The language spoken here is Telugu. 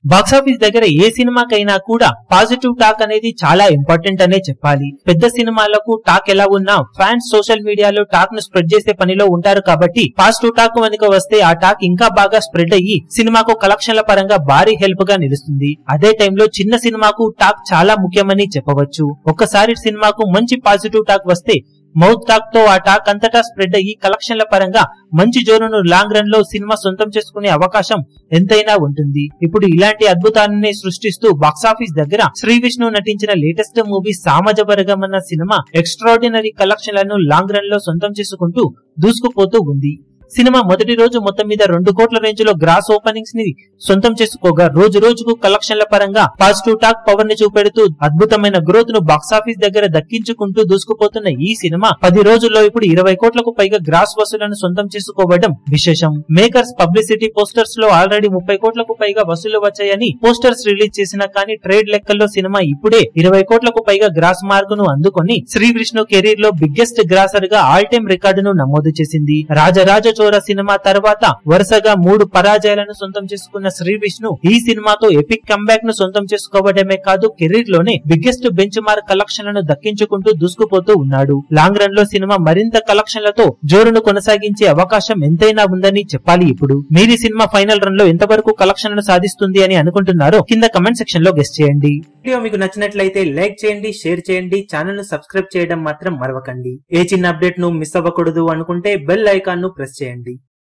బాక్సాఫీస్ దగ్గర ఏ సినిమాకైనా కూడా పాజిటివ్ టాక్ అనేది చాలా ఇంపార్టెంట్ అనే చెప్పాలి పెద్ద సినిమాలకు టాక్ ఎలా ఉన్నా ఫ్యాన్స్ సోషల్ మీడియాలో టాక్ ను స్ప్రెడ్ చేసే పనిలో ఉంటారు కాబట్టి పాజిటివ్ టాక్ కనుక వస్తే ఆ టాక్ ఇంకా బాగా స్ప్రెడ్ అయ్యి సినిమాకు కలెక్షన్ల పరంగా భారీ హెల్ప్ గా నిలుస్తుంది అదే టైంలో చిన్న సినిమాకు టాక్ చాలా ముఖ్యమని చెప్పవచ్చు ఒక్కసారి సినిమాకు మంచి పాజిటివ్ టాక్ వస్తే మౌత్ టాక్ తో ఆ టాక్ అంతటా స్ప్రెడ్ అయ్యి కలెక్షన్ల పరంగా మంచి జోరును లాంగ్ రన్ లో సినిమా సొంతం చేసుకునే అవకాశం ఎంతైనా ఉంటుంది ఇప్పుడు ఇలాంటి అద్భుతాన్ని సృష్టిస్తూ బాక్సాఫీస్ దగ్గర శ్రీ విష్ణు నటించిన లేటెస్ట్ మూవీ సామజ వర్గం అన్న సినిమా ఎక్స్ట్రాడినరీ కలెక్షన్లను లాంగ్ రన్ లో సొంతం చేసుకుంటూ దూసుకుపోతూ ఉంది సినిమా మొదటి రోజు మొత్తం మీద రెండు కోట్ల రేంజ్ లో గ్రాస్ ఓపెనింగ్స్ ని సొంతం చేసుకోగా రోజు రోజుకు కలెక్షన్ల పరంగా పాజిటివ్ టాక్ పవర్ ని చూపెడుతూ అద్భుతమైన గ్రోత్ ను బాక్సాఫీస్ దగ్గర దక్కించుకుంటూ దూసుకుపోతున్న ఈ సినిమా పది రోజుల్లో ఇప్పుడు ఇరవై కోట్లకు పైగా గ్రాస్ వసూలను సొంతం చేసుకోవడం విశేషం మేకర్స్ పబ్లిసిటీ పోస్టర్స్ లో ఆల్రెడీ ముప్పై కోట్లకు పైగా వసూలు వచ్చాయని పోస్టర్స్ రిలీజ్ చేసినా కానీ ట్రేడ్ లెక్కల్లో సినిమా ఇప్పుడే ఇరవై కోట్లకు పైగా గ్రాస్ మార్కును అందుకొని శ్రీ విష్ణు కెరీర్ లో బిగ్గెస్ట్ గ్రాసర్ గా ఆల్ టైమ్ రికార్డును నమోదు చేసింది రాజరాజ చోర సినిమా తర్వాత వరుసగా మూడు పరాజయాలను సొంతం చేసుకున్న శ్రీ విష్ణు ఈ సినిమాతో ఎపిక్ కంబ్యాక్ ను సొంతం చేసుకోవడమే కాదు కెరీర్ లోనే బిగ్గెస్ట్ బెంచ్ మార్క్ కలెక్షన్లను దక్కించుకుంటూ దూసుకుపోతూ ఉన్నాడు లాంగ్ రన్ లో సినిమా మరింత కలెక్షన్లతో జోరును కొనసాగించే అవకాశం ఎంతైనా ఉందని చెప్పాలి ఇప్పుడు మీరు ఈ సినిమా ఫైనల్ రన్ లో ఎంతవరకు కలెక్షన్లను సాధిస్తుంది అని అనుకుంటున్నారో కింద కమెంట్ సెక్షన్ లో గెస్ట్ చేయండి వీడియో మీకు నచ్చినట్లయితే లైక్ చేయండి షేర్ చేయండి ఛానల్ ను సబ్స్క్రైబ్ చేయడం మాత్రం మరవకండి ఏ చిన్న అప్డేట్ ను మిస్ అవ్వకూడదు అనుకుంటే బెల్ ఐకాన్ ను ప్రెస్ చేయండి